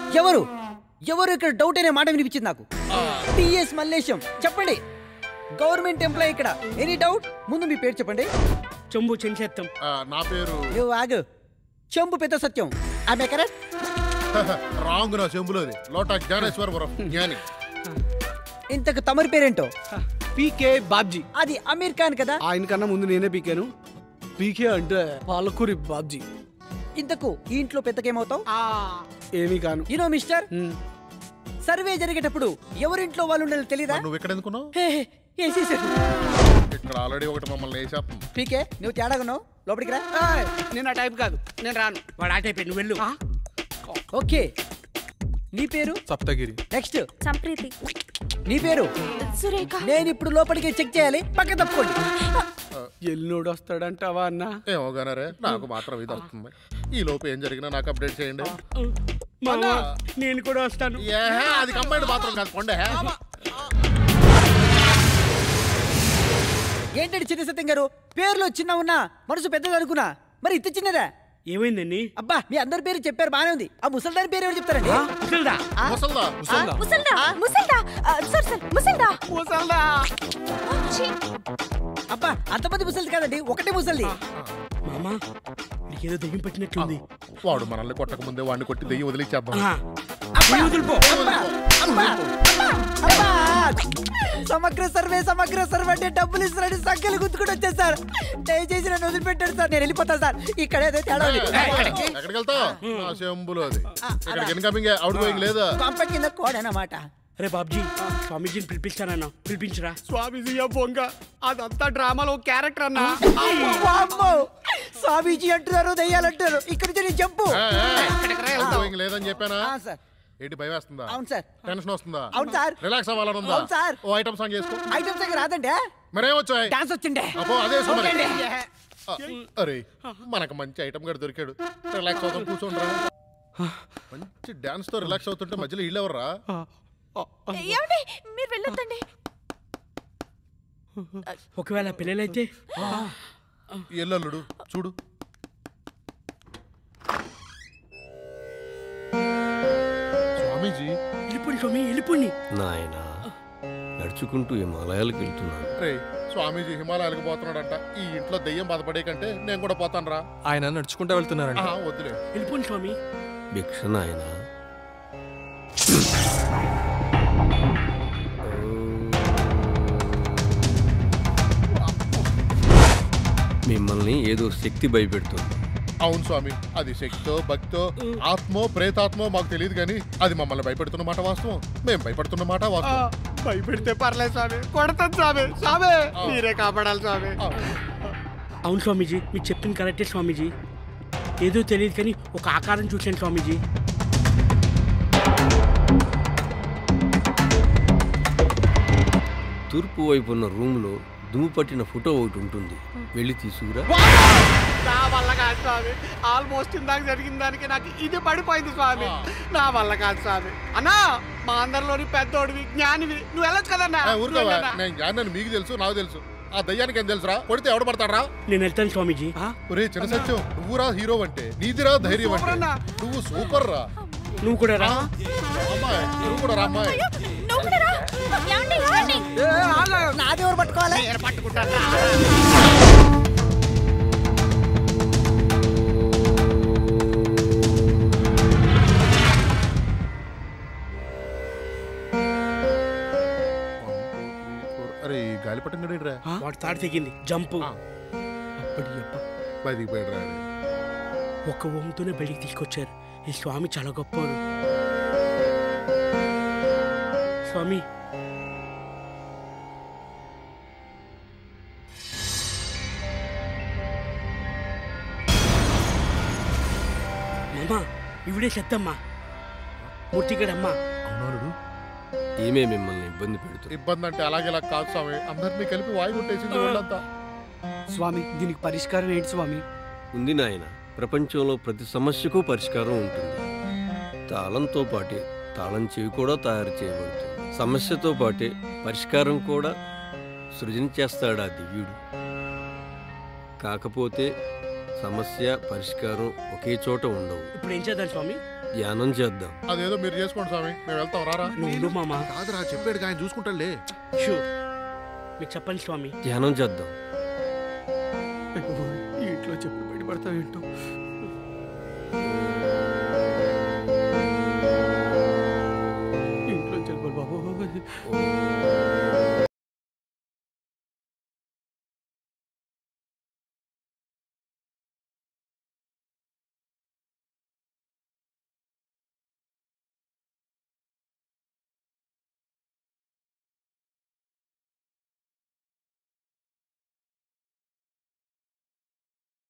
ఎవరు ఎవరు ఇక్కడ డౌట్ అనే మాట వినిపించింది నాకు టిఎస్ మల్లేశం చెప్పండి గవర్నమెంట్ ఎంప్లాయ్ ఇక్కడ ఎనీ డౌట్ ముందు మీ పేరు చెప్పండి చెంబు చెంచేత్తం ఆ, నా పేరు నువ్వు ఆగు చెంపు పెద్ద సత్యం ఆమె కరెక్ట్ రాంగ్ నా చెంబులోది లోటా జ్ఞానేశ్వరపురం జ్ఞాని ఇంతకు తమరి పేరేంటో పీకే బాబ్జీ అది అమీర్ ఖాన్ కదా ఆయన కన్నా ముందు నేనే పీకాను పీకే అంటే పాలకూరి బాబ్జీ ఇంతకు ఈ ఇంట్లో పెద్దకేమవుతావు ఏమీ కాను యూనో మిస్టర్ హ్మ్. సర్వే జరిగేటప్పుడు ఎవరింట్లో వాళ్ళు ఉండాలో తెలీదా మరి నువ్వు ఎక్కడ ఎందుకున్నావు హే, హే, వేసేసారు. ఇక్కడ ఆల్రెడీ ఒకటి మమ్మల్ని వేసేస్తుంది పీకే నువ్వు తేడాగా ఉన్నావు లోపలికి రా ఏయ్, నేను ఆ టైప్ కాదు నేను రాను వాడు ఆట అయిపోయి నువ్వు వెళ్ళు ఓకే నీ పేరు సప్తగిరి నెక్స్ట్ సంప్రీతి నీ పేరు సురేఖ నేను ఇప్పుడు లోపలికి చెక్ చేయాలి పక్క తప్పుకోండి ఎల్లుడు వస్తాడంటావా అన్న ఏమో గానరే నాకు మాత్రం ఇది వస్తుంది ఈ లోపు ఏం జరిగినా నాకు అప్డేట్ చేయండి మామా నేను కూడా వస్తాను ఏహే, అది కంబైండ్ బాత్రూమ్ కాదు కొండే ఏంటండి చిన్న సత్యం గారు పేరులో చిన్న ఉన్నా మనసు పెద్దది అనుకున్నా మరి ఇంత చిన్నదా ఏమైందండి అబ్బా మీ అందరి పేరు చెప్పారు బానే ఉంది ఆ ముసల్దాని పేరు ఎవరు చెప్తారండి ముసల్దా ఆ? ముసల్దా ముసల్దా ముసల్దా ముసల్దా ఆ, సార్ సార్ ముసల్దా ముసల్దా ఛీ, అబ్బా అంతమంది ముసలిది కాదండి ఒకటే ముసలిది మామా నీకేదో దెయ్యం పట్టినట్లుంది వాడు మనల్ని కొట్టక ముందే వాడిని కొట్టి దెయ్యం వదిలిచ్చేద్దాం ఆ, పోయి వదిలిపో అబ్బా, అబ్బా, అబ్బా. సమగ్ర సర్వే సమగ్ర సర్వే అంటే డబ్బులు ఇస్తారని సంఖ్యలు గుర్తుకుంటూ వచ్చేసారు దయచేసి నన్ను వదిలిపెట్టాడు సార్ నేను వెళ్ళిపోతాను సార్ ఇక్కడ ఏదో తేడా ఉంది. ఎక్కడికి వెళ్తావు నా చెంబులో అది ఇక్కడికి ఇన్కమింగ్ అవుట్ గోయింగ్ లేదా కొంప కింద కోడనమాట అరే బాబ్జీ స్వామీజీని పిలిపిస్తానన్నా పిలిపించరా స్వామీజీ బొంగ అదంతా డ్రామాలో క్యారెక్టర్ అన్నా వామ్మో! స్వామీజీ అంటున్నారు దయ్యాలంటారు ఇక్కడి నుంచి నేను చెప్పు అవుట్ గోయింగ్ లేదని చెప్పానా ఆ, సార్ ఏంటి భయం వేస్తుందా అవును సార్ టెన్షన్ వస్తుందా అవును సార్ రిలాక్స్ అవ్వాలని ఉందా అవును సార్. ఓ ఐటమ్ సాంగ్ చేసుకో ఐటమ్స్ దగ్గర రాదండి మరేం వచ్చాయి డాన్స్ వచ్చిండే అబ్బో అదే వేసుకో మరి. ఓకేండి. ఆ, అరే మనకు మంచి ఐటమ్ గడు దొరికాడు రిలాక్స్ అవుతాం కూర్చోండిరా మంచి డాన్స్ తో రిలాక్స్ అవుతుంటే మధ్యలో ఇల్లు ఎవర్రా ఏమండి మీరు వెళ్ళొద్దండి ఒకవేళ పిల్లలైతే ఎల్లల్లుడు చూడు స్వామీజీ వెళ్ళిపోండి స్వామి వెళ్ళిపోండి నాయన నడుచుకుంటూ హిమాలయాలకు వెళ్తున్నాను రే స్వామీజీ హిమాలయాలకు పోతున్నాడంట ఈ ఇంట్లో దెయ్యం బాధపడే కంటే నేను కూడా పోతాను రా ఆయన నడుచుకుంటూ వెళ్తున్నారంట వద్దులే వెళ్ళిపోండి స్వామి భిక్ష నాయన మిమ్మల్ని ఏదో శక్తి భయపెడుతుంది అవును స్వామి అది శక్తితో భక్తితో ఆత్మో ప్రేతాత్మో మాకు తెలియదు కానీ అది మమ్మల్ని భయపెడుతున్న మాట వాస్తవం మేము భయపడుతున్న మాట వాస్తవం భయపెడితే పర్లేదు స్వామి కొడతాను స్వామి స్వామి మీరే కాపాడాలి స్వామి ఆ, అవును స్వామీజీ మీరు చెప్పింది కరెక్టే స్వామీజీ ఏదో తెలియదు కానీ ఒక ఆకారం చూశాను స్వామీజీ తూర్పు వైపు ఉన్న రూమ్లో దుమ్ము పట్టిన ఫోటో ఒకటి ఉంటుంది వెళ్ళి తీసుకురా నా వల్ల కాదు స్వామి ఆల్మోస్ట్ ఇందాక జరిగిన దానికి నాకు ఇది పడిపోయింది స్వామి నా వల్ల కాదు స్వామి అన్నా మా అందరిలోని పెద్దోడివి జ్ఞానివి నువ్వు వెళ్ళొచ్చు కదన్నా ఏ, ఊరుకోవా వెళ్ళన్నా. నేను జ్ఞానాన్ని మీకు తెలుసు నాకు తెలుసు ఆ దయ్యానికి ఏం తెలుసురా కొడితే ఎవడు పడతాడరా నేను వెళ్తాను స్వామీజీ ఒరే చిన్న సత్యం నువ్వురా హీరో అంటే నీదిరా ధైర్యం సూపర్ అంటే అన్నా. నువ్వు సూపర్ రా నువ్వు కూడా రా అమ్మాయి నువ్వు కూడా రా అమ్మాయి నువ్వు కూడా రా. ఏమండి ఏమండి ఏ, ఆగు. నాది ఎవరు పట్టుకోవాలి నేను పట్టుకుంటాను అరే ఈ గాలిపటం గడిరా వాడు తాడు తెగింది జంపు ఆ. బయటికి పోయాడు రా ఒక్క ఓంతోనే బయటికి తీసుకొచ్చారు ఈ స్వామి చాలా గొప్పవారు స్వామి మామా ఇవిడే చెత్తమ్మా మూర్తిగడమ్మా అవునాడు ఏమే మిమ్మల్ని ఇబ్బంది పెడుతుంది ఇబ్బంది అంటే అలాగే ఇలా కాదు స్వామి అందరినీ కలిపి వాయి కొట్టేసింది వాళ్ళంతా స్వామి దీనికి పరిష్కారం ఏంటి స్వామి ఉంది నాయన ప్రపంచంలో ప్రతి సమస్యకు పరిష్కారం ఉంటుంది తాళంతో పాటే తాళం చెవి కూడా తయారు చేయబడుతుంది సమస్యతో పాటే పరిష్కారం కూడా సృజించేస్తాడు ఆ దివ్యుడు కాకపోతే సమస్య పరిష్కారం ఒకే చోట ఉండవు ఇప్పుడు ఏం చేద్దాం స్వామి ధ్యానం చేద్దాం అదేదో మీరు చేసుకోండి స్వామి మేము వెళ్తాం రారా నువ్వు ఉండు మామ కాదురా చెప్పాడు ఆయన చూసుకుంటాడులే షూర్ మీరు చెప్పండి స్వామి ధ్యానం చేద్దాం ఇంట్లో చెప్పి బయటపడతావేంటో ఓం